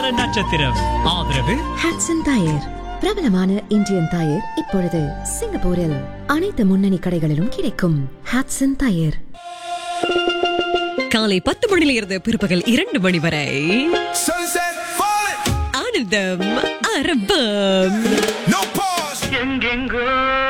நட்சத்திரம் ஆதரவு Hotson tyre பிரபலமான இந்தியன் டயர் இப்பொழுது சிங்கப்பூரில் அனைத்து முன்னணி கடைகளிலும் கிடைக்கும் ஹாட்சன் டயர் காலை பத்து மணியில இருந்து பிற்பகல் இரண்டு மணி வரை Sunset falling, ஆனந்தம் அரபம் no pause. எங்கெங்கோ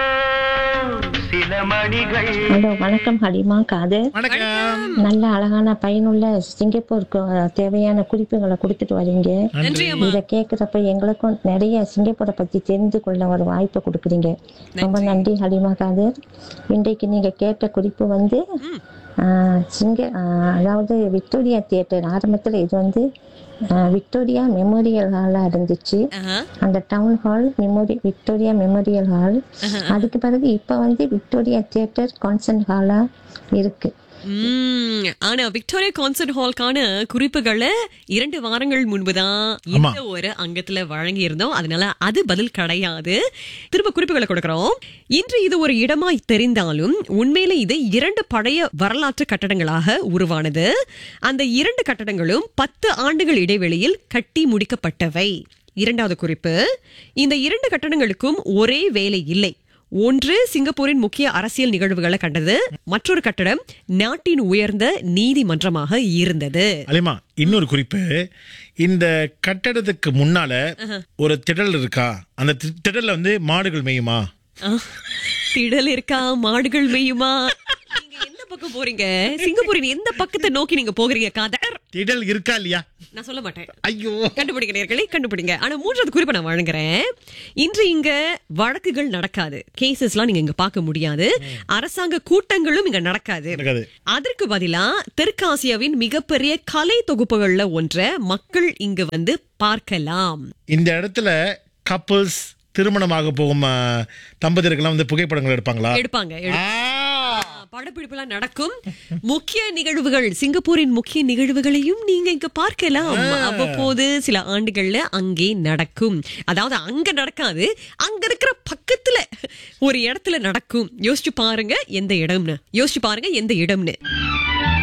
சில மணிகள் ஹலோ வணக்கம் ஹலிமா காதர் வணக்கம் நல்ல அழகான பயனுள்ள சிங்கப்பூருக்கு தேவையான குறிப்புகளை கொடுத்துட்டு வரீங்க நன்றி அம்மா இதை கேட்குறப்ப எங்களுக்கும் நிறைய சிங்கப்பூரை பற்றி தெரிந்து கொள்ள ஒரு வாய்ப்பை கொடுக்குறீங்க ரொம்ப நன்றி ஹலிமா காதர் இன்றைக்கு நீங்கள் கேட்ட குறிப்பு வந்து ஆ, சிங்க ஆ, அதாவது விக்டோரியா தியேட்டர் ஆரம்பத்தில் இது வந்து ஆ, விக்டோரியா மெமோரியல் ஹாலாக இருந்துச்சு ஆஹா. அந்த town hall memory Victoria memorial hall அதுக்கு பிறகு இப்போ வந்து விக்டோரியா தியேட்டர் கான்சர்ட் ஹாலா இருக்கு உம், ஆனா விக்டோரியா கான்சர்ட் ஹால்கான குறிப்புகளை இரண்டு வாரங்கள் முன்புதான் இந்த ஒரு அங்கத்துல வழங்கி இருந்தோம் அதனால அது பதில் கிடையாது திரும்ப குறிப்புகளை கொடுக்கறோம் இன்று இது ஒரு இடமாய் தெரிந்தாலும் உண்மையில இது இரண்டு பழைய வரலாற்று கட்டடங்களாக உருவானது அந்த இரண்டு கட்டடங்களும் பத்து ஆண்டுகள் இடைவெளியில் கட்டி முடிக்கப்பட்டவை இரண்டாவது குறிப்பு இந்த இரண்டு கட்டடங்களுக்கும் ஒரே வேலை இல்லை ஒன்று சிங்கப்பூரின் முக்கிய அரசியல் நிகழ்வுகளை கண்டது மற்றொரு கட்டடம் நாட்டின் உயர்ந்த நீதிமன்றமாக இருந்தது அலிமா இன்னொரு குறிப்பு இந்த கட்டடத்துக்கு முன்னால ஒரு திடல் இருக்கா அந்த தி- திடல்ல வந்து மாடுகள் மேயுமா ஆஹ், திடல் இருக்கா மாடுகள் மேயுமா நீங்க எந்த பக்கம் போறீங்க சிங்கப்பூரின் எந்த பக்கத்தை நோக்கி நீங்க போகிறீங்க காதர் திடல் இருக்கா இல்லையா நான் சொல்ல மாட்டேன் ஐயோ கண்டுபிடிங்க நேர்களே கண்டுபிடிங்க ஆனா மூன்றாவது குறிப்பை நான் வழங்குறேன் இன்று இங்க வழக்குகள் நடக்காது கேசஸ்லாம் நீங்க இங்க பார்க்க முடியாது அரசாங்க கூட்டங்களும் இங்க நடக்காது நடக்காது. அதற்கு பதிலா தெற்காசியாவின் மிகப்பெரிய கலை தொகுப்புகள்ல ஒன்றை மக்கள் இங்க வந்து பார்க்கலாம் இந்த இடத்துல கப்புள்ஸ் திருமணமாக போகும் ஆ, தம்பதியர்கள்லாம் வந்து புகைப்படங்கள் எடுப்பாங்களா எடுப்பாங்க எடு- ஆ! படப்பிடிப்புலாம் நடக்கும் முக்கிய நிகழ்வுகள் சிங்கப்பூரின் முக்கிய நிகழ்வுகளையும் நீங்க இங்க பார்க்கலாம் அவ்வப்போது சில ஆண்டுகள்ல அங்கே நடக்கும் அதாவது அங்க நடக்காது அங்க இருக்கிற பக்கத்துல ஒரு இடத்துல நடக்கும் யோசிச்சு பாருங்க எந்த இடம்னு யோசிச்சு பாருங்க எந்த இடம்னு